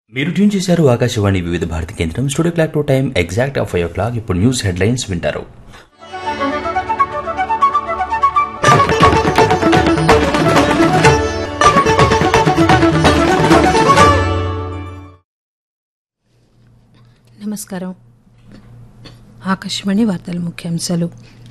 మీరు ట్యూన్ చేశారు ఆకాశవాణి వివిధ భారతి కేంద్రం studio clock to time exact of five o'clock ఇప్పుడు న్యూస్ హెడ్లైన్స్ వింటారు నమస్కారం ఆకాశవాణి వార్తల ముఖ్యాంశాలు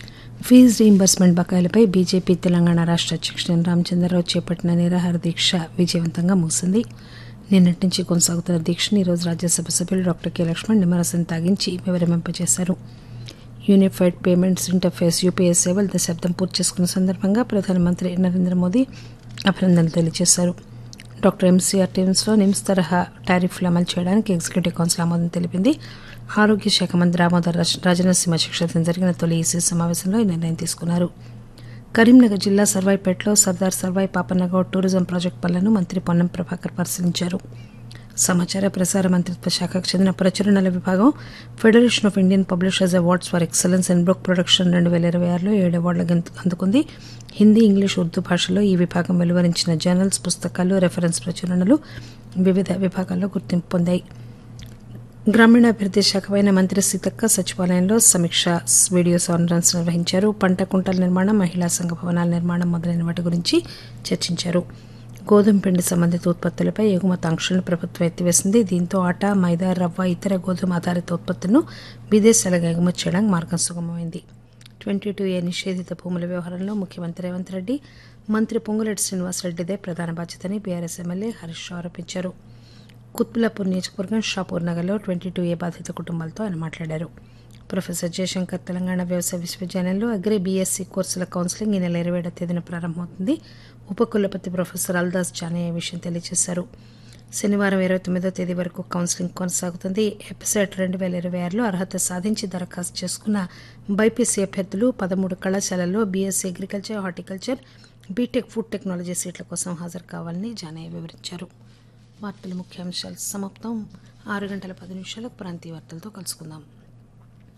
ఫీజు రీయింబర్స్మెంట్ బకాయిలపై బీజేపీ తెలంగాణ రాష్ట్ర అధ్యక్షుడు ఎన్ రామచంద్రరావు చేపట్టిన నిరాహార దీక్ష విజయవంతంగా ముగిసింది నిన్నటి నుంచి కొనసాగుతున్న దీక్షను ఈరోజు రాజ్యసభ సభ్యులు డాక్టర్ కె లక్ష్మణ్ నిమ్మరసం తాగించి వివరింపజేశారు యూనిఫైడ్ పేమెంట్స్ ఇంటర్ఫేస్ యూపీఐ సేవలు దశాబ్దం పూర్తి చేసుకున్న సందర్భంగా ప్రధానమంత్రి నరేంద్ర మోదీ అభినందనలు తెలియజేశారు డాక్టర్ ఎంసీఆర్ టీమ్స్లో నిమ్స్ తరహా టారిఫ్లు అమలు చేయడానికి ఎగ్జిక్యూటివ్ కౌన్సిల్ ఆమోదం తెలిపింది ఆరోగ్య శాఖ మంత్రి దామోదర్ రాజ- రాజనరసింహ అధ్యక్షతన జరిగిన తొలి ఈసీ సమావేశంలో ఈ నిర్ణయం తీసుకున్నారు కరీంనగర్ జిల్లా సర్వాయిపేటలో సర్దార్ సర్వాయి పాపన్నగౌడ్ టూరిజం ప్రాజెక్టు పనులను మంత్రి పొన్నం ప్రభాకర్ పరిశీలించారు సమాచార ప్రసార మంత్రిత్వ శాఖకు చెందిన ప్రచురణల విభాగం federation of Indian publishers awards for excellence in book production రెండు వేల ఇరవై ఆరులో ఏడు అవార్డులు అందుకుంది హిందీ ఇంగ్లీష్ ఉర్దూ భాషలో ఈ విభాగం వెలువరించిన జర్నల్స్ పుస్తకాలు రెఫరెన్స్ ప్రచురణలు వివిధ విభాగాల్లో గుర్తింపు పొందాయి గ్రామీణాభివృద్ది శాఖపైన మంత్రి సీతక్క సచివాలయంలో సమీక్ష వీడియో కాన్ఫరెన్స్ నిర్వహించారు పంట కుంటల నిర్మాణం మహిళా సంఘ భవనాల నిర్మాణం మొదలైన వాటి గురించి చర్చించారు గోధుమ పిండి సంబంధిత ఉత్పత్తులపై ఎగుమతి ఆంక్షలను ప్రభుత్వం ఎత్తివేసింది దీంతో ఆటా మైదా రవ్వ ఇతర గోధుమ ఆధారిత ఉత్పత్తులను విదేశాలకు ఎగుమతి చేయడానికి మార్గం సుగమమైంది ట్వంటీ టూ ఏ నిషేధిత భూముల వ్యవహారంలో ముఖ్యమంత్రి రేవంత్ రెడ్డి మంత్రి పొంగులేటి శ్రీనివాసరెడ్డిదే ప్రధాన బాధ్యతని బీఆర్ఎస్ ఎమ్మెల్యే హరీష్ రావు ఆరోపించారు కుత్బులాపూర్ నియోజకవర్గం షాపూర్ నగర్లో ట్వంటీ టూ ఏ బాధిత కుటుంబాలతో ఆయన మాట్లాడారు ప్రొఫెసర్ జయశంకర్ తెలంగాణ వ్యవసాయ విశ్వవిద్యాలయంలో అగ్రి బీఎస్సీ కోర్సుల కౌన్సిలింగ్ ఈ నెల ఇరవై ఏడవ తేదీన ప్రారంభమవుతుంది ఉపకులపతి ప్రొఫెసర్ అల్దాస్ జానే ఈ విషయం తెలియజేశారు శనివారం ఇరవై తొమ్మిదో తేదీ వరకు కౌన్సిలింగ్ కొనసాగుతుంది ఎపిసెట్ రెండు వేల ఇరవై ఆరులో అర్హత సాధించి దరఖాస్తు చేసుకున్న బైపీసీ అభ్యర్థులు పదమూడు కళాశాలల్లో BSc agriculture horticulture BTech food technology సీట్ల కోసం హాజరు కావాలని జానయ్య వివరించారు వార్తల ముఖ్యాంశాలు సమాప్తం ఆరు గంటల పది నిమిషాలకు ప్రాంతీయ వార్తలతో కలుసుకుందాం